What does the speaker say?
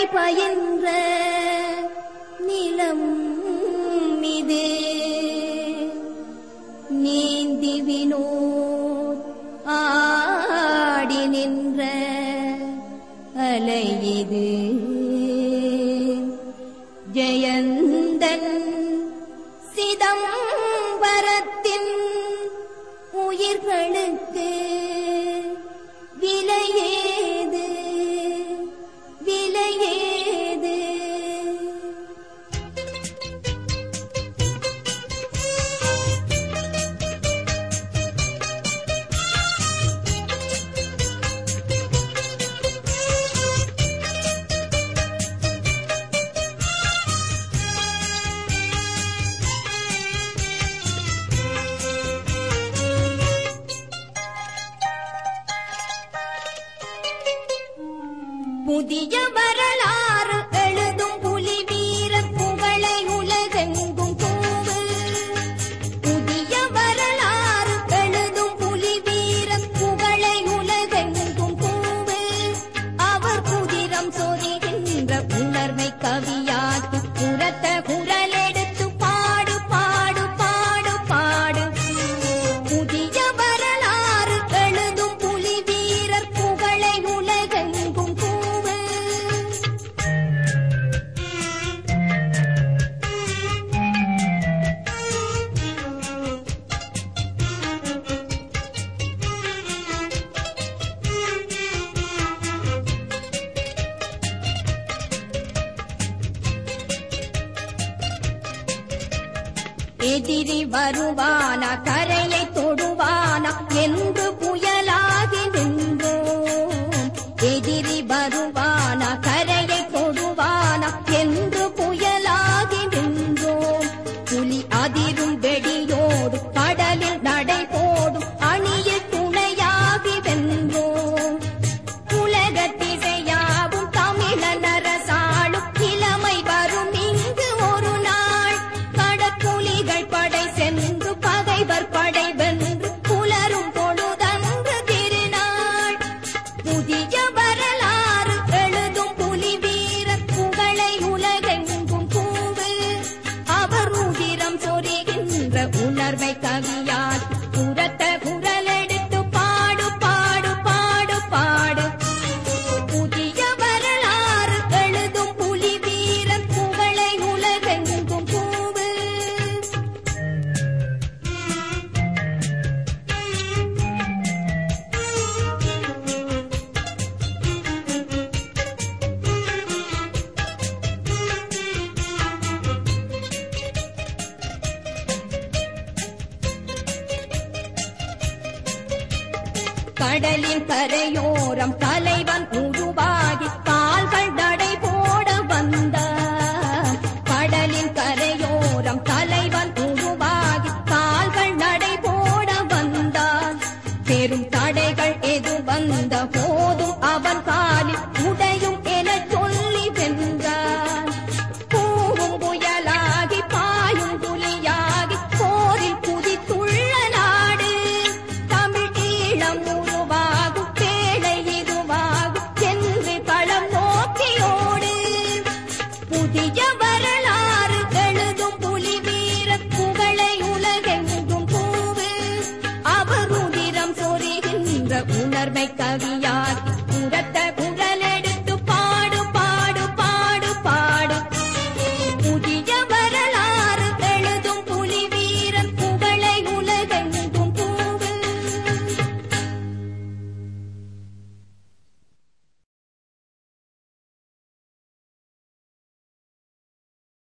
பயின்ற நிலம் இது நீந்தி வினோத் ஆடி நின்ற அலை இது ஜெயந்தன் சிதம்பரத்தின் உயிர்களுக்கு விலையேது விலையேது புதிய வரலாறு எழுதும் புலி வீரர் புகழை உலகெங்கும் கூவு புதிய வரலாறு எழுதும் புலி வீரர் புகழை உலகெங்கும் கூவு அவர் புதிரம் சொரிகின்ற உணர்வை கவியாக்கி புறத்த குரலெடுத்து பாடு பாடு பாடு பாடு புதிய வரலாறு எழுதும் புலி வீரர் புகழை உலகெங்கும் கூவு எதிரி வருவானா கரையை தொடுவானா என்று புயலாகி நின்றோம் எதிரி வருவானா கரையை தொடுவானா என்று புயலாகி நின்றோம் புலி அதிரும் வெடியோடு கடலில் நடை போடும் அணியில் துணையாகி வென்றோம் உலகத்திசையாவும் தமிழன் அரசாளும் இளமை வரும் இங்கு ஒரு நாள் கடற்குலிகள் படை சென்று பகைவர் படை வென்று புலரும் பொழுதன்று திருநாள் புதிய வரலாறு எழுதும் புலி வீரர் புகழை உலகெங்கும் கூவு அவர் உதிரம் சொரிகின்ற உணர்வை கவியாக்கி புறத்த குரலெடுத்து பாடு பாடு பாடு பாடு புதிய வரலாறு எழுதும் புலி வீரர் புகழை உலகெங்கும் கூவு கடலின் கரையோரம் தலைவன் உருவாகி கால்கள் நடை போட வந்தான் கடலின் கரையோரம் தலைவன் உருவாகி கால்கள் நடை போட வந்தான் பெரும் தடைகள் எது வந்த போதும் அவன் காலில் உடை